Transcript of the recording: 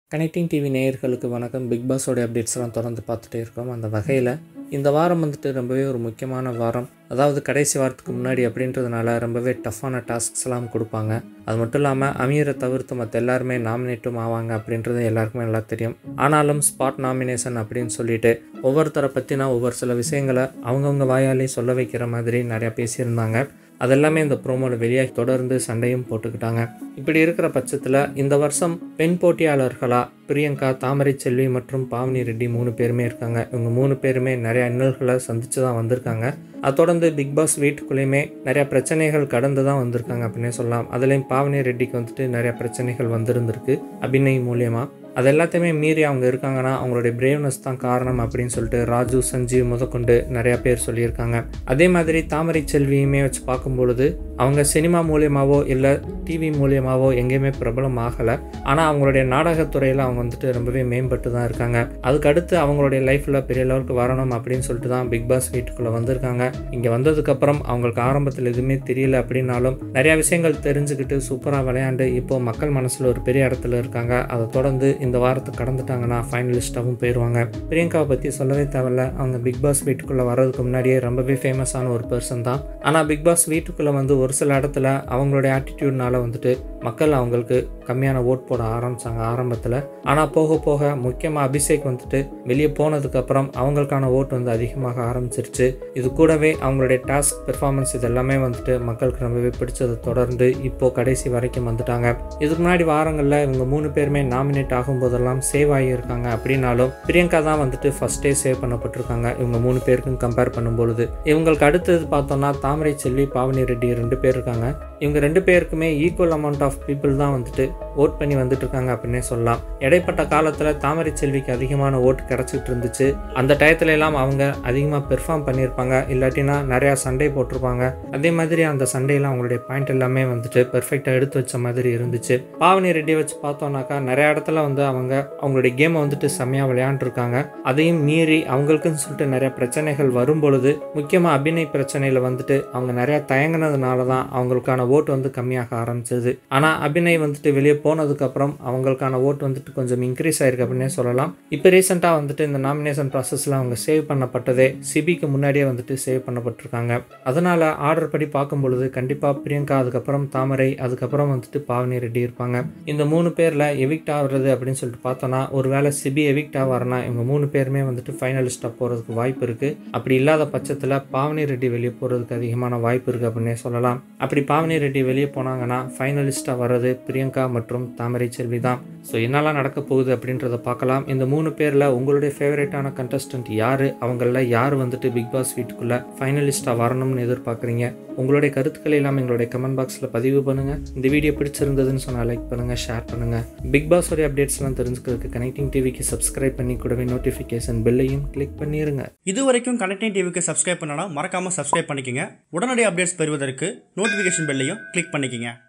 connecting TV நேயர்களுக்கு வணக்கம் big பாஸோட அப்டேட்ஸ்லாம் தொடர்ந்து பார்த்துட்டே இருக்கோம் அந்த வகையில் இந்த வாரம் வந்துட்டு ரொம்பவே ஒரு முக்கியமான வாரம் அதாவது கடைசி வாரத்துக்கு முன்னாடி அப்படின்றதுனால ரொம்பவே டஃப்பான டாஸ்க்ஸ் எல்லாம் கொடுப்பாங்க அது மட்டும் இல்லாமல் அமீரை தவிர்த்து மற்ற எல்லாருமே நாமினேட்டும் ஆவாங்க அப்படின்றது எல்லாருக்குமே நல்லா தெரியும் ஆனாலும் ஸ்பாட் நாமினேஷன் அப்படின்னு சொல்லிட்டு ஒவ்வொருத்தரை பற்றினா ஒவ்வொரு சில விஷயங்களை அவங்கவுங்க வாயாலே சொல்ல வைக்கிற மாதிரி நிறையா பேசியிருந்தாங்க அதெல்லாமே இந்த ப்ரோமோவில் வெளியாகி தொடர்ந்து சண்டையும் போட்டுக்கிட்டாங்க இப்படி இருக்கிற பட்சத்தில் இந்த வருஷம் பெண் போட்டியாளர்களாக பிரியங்கா தாமரை செல்வி மற்றும் பாவனி ரெட்டி மூணு பேருமே இருக்காங்க இவங்க மூணு பேருமே நிறைய இன்னல்களை சந்திச்சு தான் வந்திருக்காங்க அதை தொடர்ந்து பிக் பாஸ் வீட்டுக்குள்ளேயுமே நிறைய பிரச்சனைகள் கடந்து தான் வந்திருக்காங்க அப்படின்னே சொல்லலாம் அதுலேயும் பாவனி ரெட்டிக்கு வந்துட்டு நிறைய பிரச்சனைகள் வந்திருந்திருக்கு அபிநய் மூலியமாக அது எல்லாத்தையுமே மீறி அவங்க இருக்காங்கன்னா அவங்களுடைய பிரேவ்னஸ் தான் காரணம் அப்படின்னு சொல்லிட்டு ராஜு சஞ்சீவ் முதற்கொண்டு நிறையா பேர் சொல்லியிருக்காங்க அதே மாதிரி தாமரை செல்வியுமே வச்சு பார்க்கும்பொழுது அவங்க சினிமா மூலியமாவோ இல்லை டிவி மூலியமாவோ எங்கேயுமே பிரபலம் ஆகலை ஆனால் அவங்களுடைய நாடகத்துறையில் அவங்க வந்துட்டு ரொம்பவே மேம்பட்டு தான் இருக்காங்க அதுக்கு அடுத்து அவங்களுடைய லைஃப்பில் பெரிய லெவலுக்கு வரணும் அப்படின்னு சொல்லிட்டு தான் பிக் பாஸ் வீட்டுக்குள்ளே வந்திருக்காங்க இங்கே வந்ததுக்கப்புறம் அவங்களுக்கு ஆரம்பத்தில் எதுவுமே தெரியல அப்படின்னாலும் நிறையா விஷயங்கள் தெரிஞ்சுக்கிட்டு சூப்பராக விளையாண்டு இப்போ மக்கள் மனசில் ஒரு பெரிய இடத்துல இருக்காங்க அதை தொடர்ந்து இந்த வாரத்தை கடந்துட்டாங்கன்னா ஃபைனலிஸ்ட்டாகவும் போயிடுவாங்க பிரியங்காவை பற்றி சொல்லவே தேவையில்ல அவங்க பிக் பாஸ் வீட்டுக்குள்ளே வர்றதுக்கு முன்னாடியே ரொம்பவே ஃபேமஸான ஒரு பர்சன் தான் ஆனால் பிக் பாஸ் வீட்டுக்குள்ளே வந்து ஒரு சில இடத்துல அவங்களுடைய ஆட்டிடியூட்னால வந்துட்டு மக்கள் அவங்களுக்கு கம்மியான ஓட் போட ஆரம்பித்தாங்க ஆரம்பத்தில் ஆனால் போக போக முக்கியமாக அபிஷேக் வந்துட்டு வெளியே போனதுக்கப்புறம் அவங்களுக்கான ஓட் வந்து அதிகமாக ஆரம்பிச்சிருச்சு இது கூடவே அவங்களுடைய டாஸ்க் பெர்ஃபார்மன்ஸ் இது எல்லாமே வந்துட்டு மக்களுக்கு ரொம்பவே பிடிச்சதை தொடர்ந்து இப்போ கடைசி வரைக்கும் வந்துட்டாங்க இதுக்கு முன்னாடி வாரங்களில் இவங்க மூணு பேருமே நாமினேட் ஆகும்போதெல்லாம் சேவ் ஆகியிருக்காங்க அப்படின்னாலும் பிரியங்கா தான் வந்துட்டு ஃபர்ஸ்டே சேவ் பண்ணப்பட்டிருக்காங்க இவங்க மூணு பேருக்கும் கம்பேர் பண்ணும்பொழுது இவங்களுக்கு அடுத்தது பார்த்தோம்னா தாமரை செல்வி பாவனி ரெட்டி ரெண்டு பேர் இருக்காங்க இவங்க ரெண்டு பேருக்குமே ஈக்குவல் அமௌண்ட் ஆஃப் பீப்புள் தான் வந்துட்டு ஓட் பண்ணி வந்துட்டு இருக்காங்க அப்படின்னே சொல்லலாம் இடைப்பட்ட காலத்தில் தாமரை செல்விக்கு அதிகமான ஓட்டு கிடச்சிட்டு இருந்துச்சு அந்த டயத்துல எல்லாம் அவங்க அதிகமாக பெர்ஃபார்ம் பண்ணியிருப்பாங்க இல்லாட்டினா நிறையா சண்டை போட்டிருப்பாங்க அதே மாதிரி அந்த சண்டையில் அவங்களுடைய பாயிண்ட் எல்லாமே வந்துட்டு பெர்ஃபெக்டாக எடுத்து வச்ச மாதிரி இருந்துச்சு பாவனி ரெட்டி வச்சு பார்த்தோம்னாக்கா நிறைய இடத்துல வந்து அவங்க அவங்களுடைய கேமை வந்துட்டு செம்மையாக விளையாண்டுருக்காங்க அதையும் மீறி அவங்களுக்குன்னு சொல்லிட்டு நிறைய பிரச்சனைகள் வரும் பொழுது முக்கியமாக அபிநய் பிரச்சனையில் வந்துட்டு அவங்க நிறையா தயங்கினதுனால தான் அவங்களுக்கான ஓட்டு வந்து கம்மியாக ஆரம்பிச்சது ஆனால் அபிநய் வந்துட்டு வெளியே போனதுக்கப்புறம் அவங்களுக்கான ஓட்டு வந்துட்டு கொஞ்சம் இன்க்ரீஸ் ஆயிருக்கு அப்படின்னே சொல்லலாம் இப்போ ரீசெண்டாக வந்துட்டு இந்த நாமினேஷன் ப்ராசஸில் அவங்க சேவ் பண்ணப்பட்டதே சிபிக்கு முன்னாடியே வந்துட்டு சேவ் பண்ணப்பட்டிருக்காங்க அதனால் ஆர்டர் படி பார்க்கும் பொழுது கண்டிப்பாக பிரியங்கா அதுக்கப்புறம் தாமரை அதுக்கப்புறம் வந்துட்டு பாவனி ரெட்டி இருப்பாங்க இந்த மூணு பேரில் எவிக்ட் ஆகுறது அப்படின்னு சொல்லிட்டு பார்த்தோன்னா ஒருவேளை சிபி எவிக்ட் ஆவார்னா இவங்க மூணு பேருமே வந்துட்டு ஃபைனலிஸ்ட்டாக போகிறதுக்கு வாய்ப்பு இருக்குது அப்படி இல்லாத பட்சத்தில் பாவனி ரெட்டி வெளியே போகிறதுக்கு அதிகமான வாய்ப்பு இருக்குது அப்படின்னே சொல்லலாம் அப்படி பாவனி ரெட்டி வெளியே போனாங்கன்னா ஃபைனலிஸ்ட்டாக வர்றது பிரியங்கா மற்றும் தாமரை செல்வி தான் ஸோ என்னெல்லாம் நடக்க போகுது அப்படின்றத பார்க்கலாம் இந்த மூணு பேரில் உங்களுடைய ஃபேவரட்டான கண்டஸ்டன்ட் யார் அவங்கள யார் வந்துட்டு பிக் பாஸ் வீட்டுக்குள்ளே ஃபைனலிஸ்ட்டாக வரணும்னு எதிர்பார்க்குறீங்க உங்களுடைய கருத்துக்களை எல்லாம் எங்களுடைய கமெண்ட் பாக்ஸில் பதிவு பண்ணுங்கள் இந்த வீடியோ பிடிச்சிருந்ததுன்னு சொன்னால் லைக் பண்ணுங்கள் ஷேர் பண்ணுங்கள் பிக் பாஸோடைய அப்டேட்ஸ்லாம் தெரிஞ்சுக்கிறதுக்கு கனெக்டிங் டிவிக்கு சப்ஸ்கிரைப் பண்ணி கூடவே நோட்டிஃபிகேஷன் பெல்லையும் கிளிக் பண்ணிடுங்க இது வரைக்கும் கனெக்டிங் டிவிக்கு சப்ஸ்கிரைப் பண்ணனா மறக்காம சப்ஸ்கிரைப் பண்ணிக்கங்க உடனடி அப்டேட்ஸ் பெறுவதற்கு நோட்டிஃபிகேஷன் பெல்லையும் கிளிக் பண்ணிக்கங்க